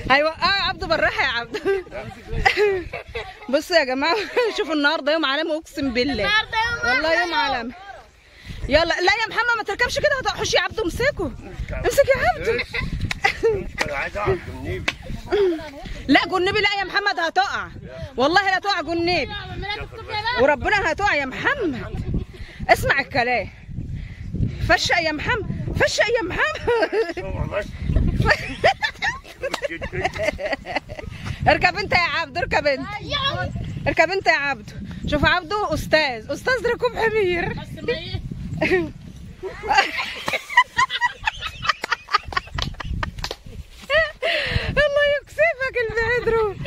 هيوقعوا عبده بالراحه يا عبده بصوا يا جماعه شوفوا النهارده يوم عالمي اقسم بالله النهارده يوم والله يوم عالمي يلا لا يا محمد ما تركبش كده هتحوش يا عبده امسكه امسك يا عبده انا عايز اقعد جنبي لا جنبي لا يا محمد هتقع والله لا تقع جنبي وربنا هتقع يا محمد اسمع الكلام فشق يا محمد فشق يا محمد هو بس اركب انت يا عبد اركب انت اركب انت يا عبد شوف عبده استاذ استاذ ركوب حمير الله يكسفك البعدرو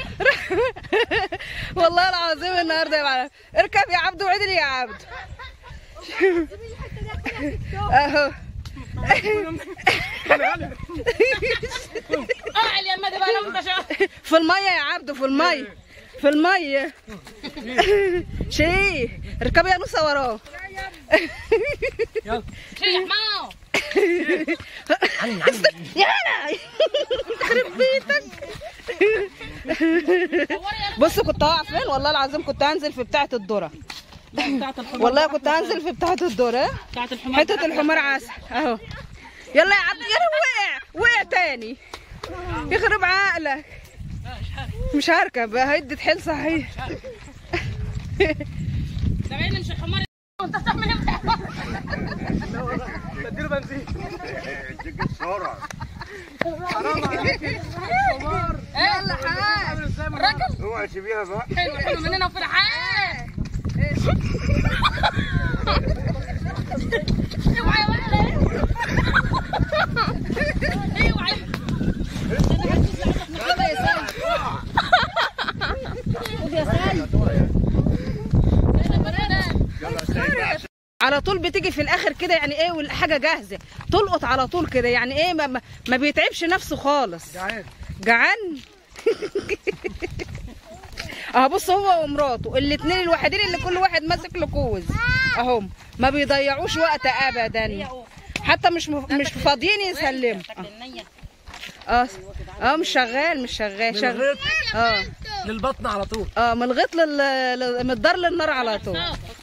والله العظيم النهارده يا معلم اركب يا عبد وعدل يا عبد اهو اقعد يا مدى بقى لو انت شاطر في الميه يا عبدو في الميه في الميه شي اركبي يا نوسه وراه شيح معه يا انا يخرب بيتك بص كنت هقع فين والله العظيم كنت هنزل في بتاعه الذره والله كنت هنزل في بتاعه الذره بتاعت الحمار حته الحمار عسل اهو يلا يا عبد يلا وقع وقع تاني يخرب عقلك مش هركب هيدي حيل صحيح ده باين مش الحمار انت بتعمل ايه اديك السرعه يلا حاج الراجل اوعى سيبيها بقى حلو حلو مننا وفي الحال اوعى يا ولد اوعى يلا سيبها على طول بتيجي في الاخر كده يعني ايه والحاجه جاهزه تلقط على طول كده يعني ايه ما, ما- ما بيتعبش نفسه خالص جعان جعان اهو بص هو ومراته الاثنين الوحيدين اللي كل واحد ماسك له كوز اهم ما بيضيعوش وقت ابدا حتى مش مف... مش فاضيين يسلموا اه اه مش شغال مش شغال من شغال الغيط اه للبطن على طول اه من الغيط لل... لل- من الدار للنار على طول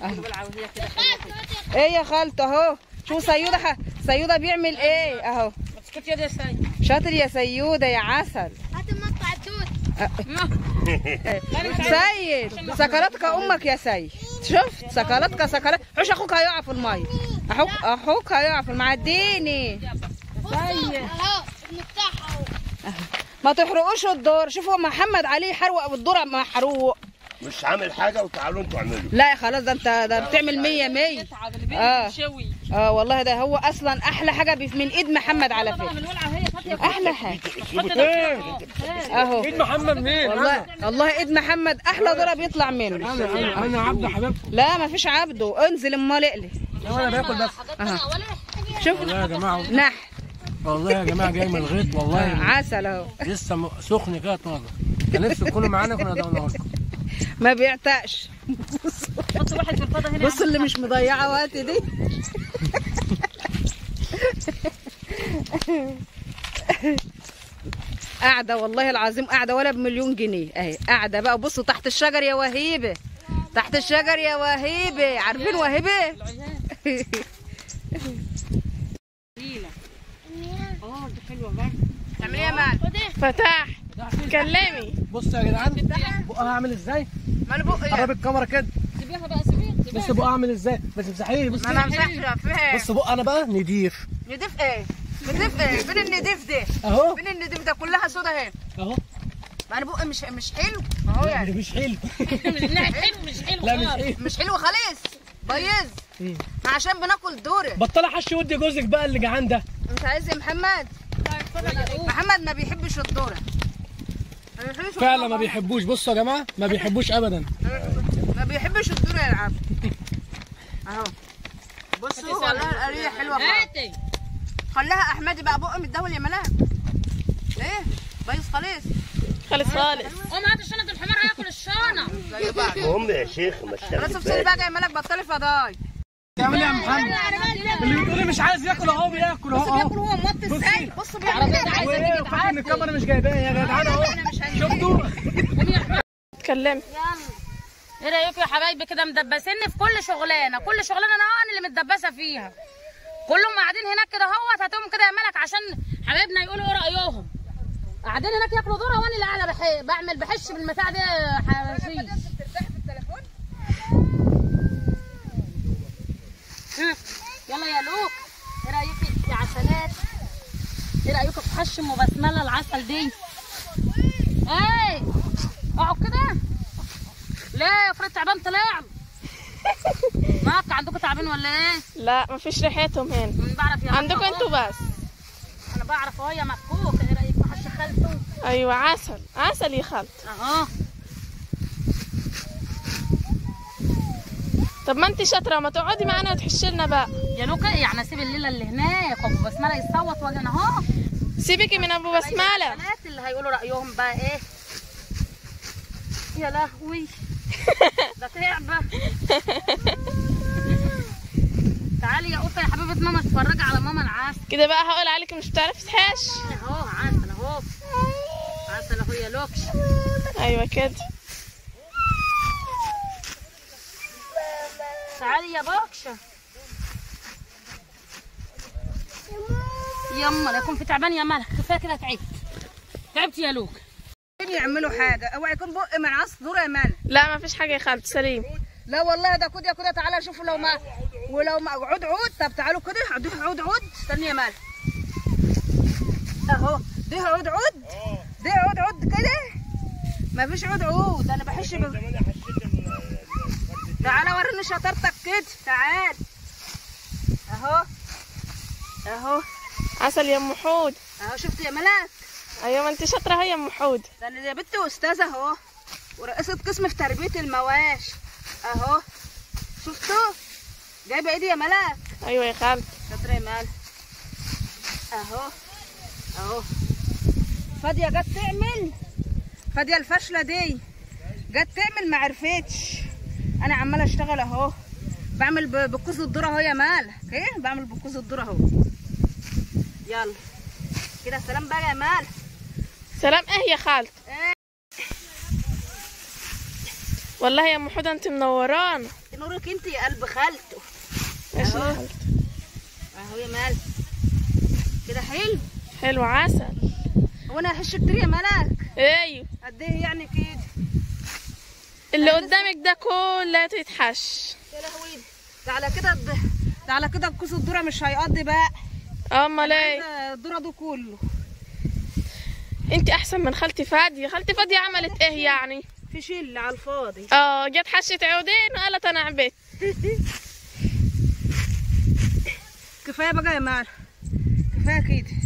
ايه يا خالته اهو شو سيوده ح... سيوده بيعمل ايه اهو اسكت يا دي ساي شاطر يا سيوده يا عسل هات مقطع توت سيد سكرتك امك يا سيد شفت سكرتك سكرت حوش اخوك هيقع في الميه اخوك اخوك هيقع في الميه اديني اهو نفتحها ما تحرقوش الدور شوفوا محمد علي حروق بالدور محروق مش عامل حاجه وتعالوا انتوا اعملوا لا خلاص ده انت ده بتعمل مية مية تعب اللي آه. بيشوي اه والله ده هو اصلا احلى حاجه بي- من ايد محمد على فكره من الولعه وهي فاضيه احلى حاجه ايه اهو ايد محمد مين والله والله ايد محمد احلى ذره بيطلع منه انا انا انا عبد حبيبكم لا ما فيش عبده انزل امال اقلي انا باكل بس اهو شوف والله يا جماعه نح والله يا جماعه جاي من الغيط والله عسل اهو لسه م- سخن كده طازه كان نفسي تكونوا معانا كنا دورنا لكم ما بيعتقش حط واحد في الفضه هنا بص اللي مش مضيعه وقت دي قاعده والله العظيم قاعده ولا بمليون جنيه اهي قاعده بقى بصوا تحت الشجر يا وهيبه تحت الشجر يا وهيبه عارفين وهيبه اه دي حلوه برضه تعملي ايه يا معلم فتح كلمي بصوا يا جدعان بقها عامل ازاي مال بقي قرب الكاميرا كده سيبيها بقى سيبيها بص بقها عامل ازاي بس امسحيه بص ما انا مسحت فيها بص بقى انا بقى نضيف نضيف ايه نضيف ايه فين النضيف ده اهو فين النضيف ده كلها سودا اهي اهو ما انا بقي مش مش حلو ما هو يعني مش حلو لا حلو مش حلو لا مش خالص. حلو مش حلو خالص بايظ مم. ما عشان بناكل دوره بطلي حش ودي جوزك بقى اللي جعان ده انت عايز يا محمد محمد ما بيحبش الذره ما بيحبش فعلا الذرة. ما بيحبوش بصوا يا جماعه ما بيحبوش ابدا ما بيحبش الذره يلعب اهو بصوا والله القريه حلوه خالص هاتي خليها احمدي بقى بقى متداول يا ملاك ليه بايظ خالص خالص خالص قوم هات الشنط الحمار هياكل الشنط زي بعض المهم يا شيخ ما خلاص افصلي بقى يا ملاك بطلي فضاي تعمل ايه يا محمد اللي بتقولي مش عايز ياكل اهو بياكل اهو اهو بياكل هو موطي ازاي بص بيعمل ايه وايه فاكر ان الكاميرا مش جايباه يا جدعان اهو شفتوا اتكلمي ايه رايكم يا حبايبي كده مدبسيني في كل شغلانه كل شغلانه انا انا اللي متدبسه فيها كلهم قاعدين هناك كده اهوت هاتهم كده يا ملك عشان حبايبنا يقولوا ايه رايهم قاعدين هناك ياكلوا ذره وانا اللي قاعده بح... بعمل بحش بالمتاع ده حشيش ها، يلا يا لوك ايه رايكم يا عسلات ايه رايكم في حش ام بسمله العسل دي ايه اقعد كده ليه افرض تعبان طلع ماك عندكم تعبان ولا ايه لا مفيش ريحتهم هنا من بعرف يا عندكم ماما انتوا بس انا بعرف اهو يا مكوك ايه رايك في حش خالته ايوه عسل عسل يا خالد اهو طب ما انت شاطره ما تقعدي معانا وتحشي لنا بقى يا لوكا يعني اسيب الليله اللي هناك ابو بسمله يصوت واجي انا اهو سيبكي من ابو بسمله البنات اللي هيقولوا رايهم بقى ايه يا لهوي ده تعبه تعالي يا قطه يا حبيبه ماما اتفرجي على ماما العسل كده بقى هقول عليك مش بتعرفي تحش اهو عسل اهو عسل اهو يا لوكش ايوه كده تعالي يا بوكشة يما لا يكون في تعبان يا مالك كفايه كده تعبت تعبت يا لوك يعملوا حاجه اوعى يكون بق من عص دور يا مان لا مفيش حاجه يا خالد سليم لا والله ده كده كده تعالى شوفوا لو ما ولو ما عود عود طب تعالوا كده عود عود عود استني يا مال اهو ده عود عود ده عود عود كده ما فيش عود عود انا بحش ب... تعالى وريني شطارتك كده تعال اهو اهو عسل يا ام حود اهو شفت يا ملاك ايوه ما انت شاطره هي يا ام حود ده انا يا بنت استاذه اهو ورئيسه قسم في تربيه المواشي اهو شفتوا جايبه ايدي يا ملاك ايوه يا خالد شاطره يا مال اهو اهو فاديه جت تعمل فاديه الفاشله دي جت تعمل ما عرفتش انا عماله اشتغل اهو بعمل ب- بكوز الذره اهو يا مال ايه بعمل بكوز الذره اهو يلا كده سلام بقى يا مال سلام ايه يا خالد إيه؟ والله يا ام حود انت منورانا نورك انت يا قلب خالته ماشي يا أهو. خالد اهو يا مال كده حلو حلو عسل هو انا هحش كتير يا ملاك ايوه قد ايه يعني كده اللي قدامك ده كله يتحش يا لهوي ده على كده ده ده على كده كوس الذره مش هيقضي بقى امال ايه ده الذره ده كله انت احسن من خالتي فاديه خالتي فاديه عملت ايه يعني في شيل على الفاضي اه جت حشت عودين وقالت انا عبيت كفايه بقى يا مال كفايه كده